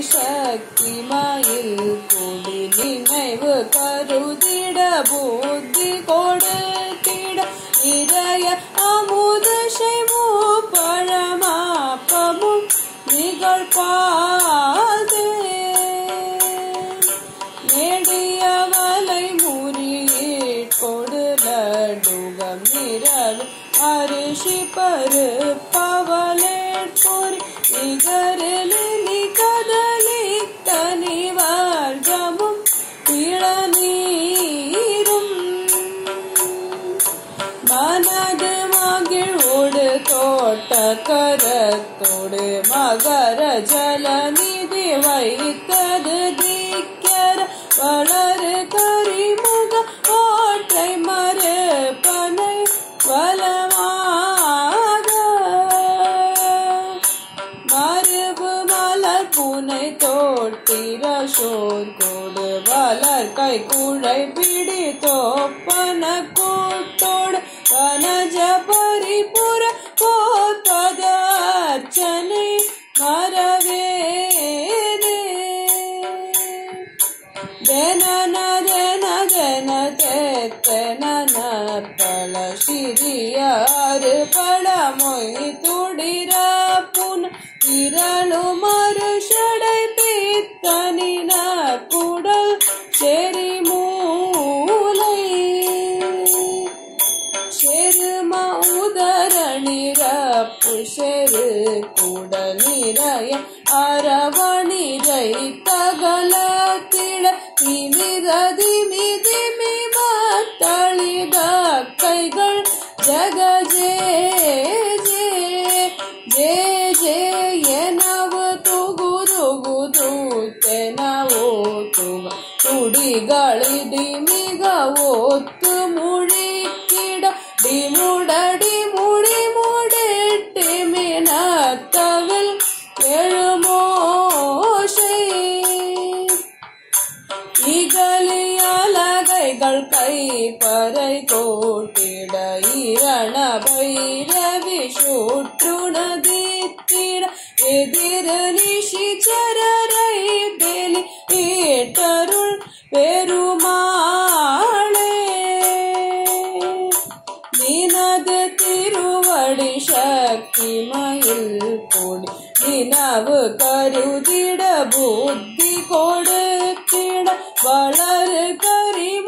சக்தி மயில் கொடி நினைவு கருதிட புத்தி கொடுத்திட இறைய அமுத செய்வோ பழமாப்பமும் நிகழ்பாதே நெடியவலை முறியீட் கொடு லடுகம் நிரல் அரிசி பரு பவலேட் பொறி நிகரிலி கதலி தனி வர்க்கமும் இளநீரும் மனது மகிழ்வோடு தோட்ட கரத்தோடு மகர ஜலநிதி வைத்தது திக்கர வளரு கரிமுக ஓட்டை மறுபனை வலமாக மறுபு மலர் பூனை தோட்டிர சோர்கோடு வளர் கை குழை பிடி தோப்பன கூட்டோடு கனஜ பரிபுர போத்தத அர்ச்சனை மரவேனே ದೆನನ ದೆನ ದೆನ ತೆತ್ತನ ಪಳ ಶಿರಿಯಾರು ಪಳ ಮೊಯ್ ತುಡಿರ ಪುನ ತಿರಳು ಮರು ಷಡೈ ಪಿತ್ತನಿನ ಕುಡಲ್ செரி மூலை செரும உதர நிரப்பு செரு குட நிறைய அரவணிரை தகலத்திட திமிர திமி திமி மத்தளித கைகள் ஜக ஜே ஜே ஜே ஜே எனவு ತುಗುರುಗು ತೂತೆನವೋ ತುಗ ತುಡಿಗಳಿದಿ ಮಿಗ ಒತ್ತು ಮುಳಿಕಿಡ ಡಿಮುಡಡಿ ಮುಡಿ ಮುಡಿಟ್ಟಿ ಮಿನತ್ತವಿಲ್ எழுமோஷை இகலியலகைகள் கை பறை கோட்டிட இரண பைரவி சுற்றுணதித்திட எதிர நிஷிச்சரரை டெலி ஈட்டருள் பெருமாளே நினது திருவடி சக்தி மயில் கொடி நினவு கருதிட புத்தி கொடுத்திட வளரு கரி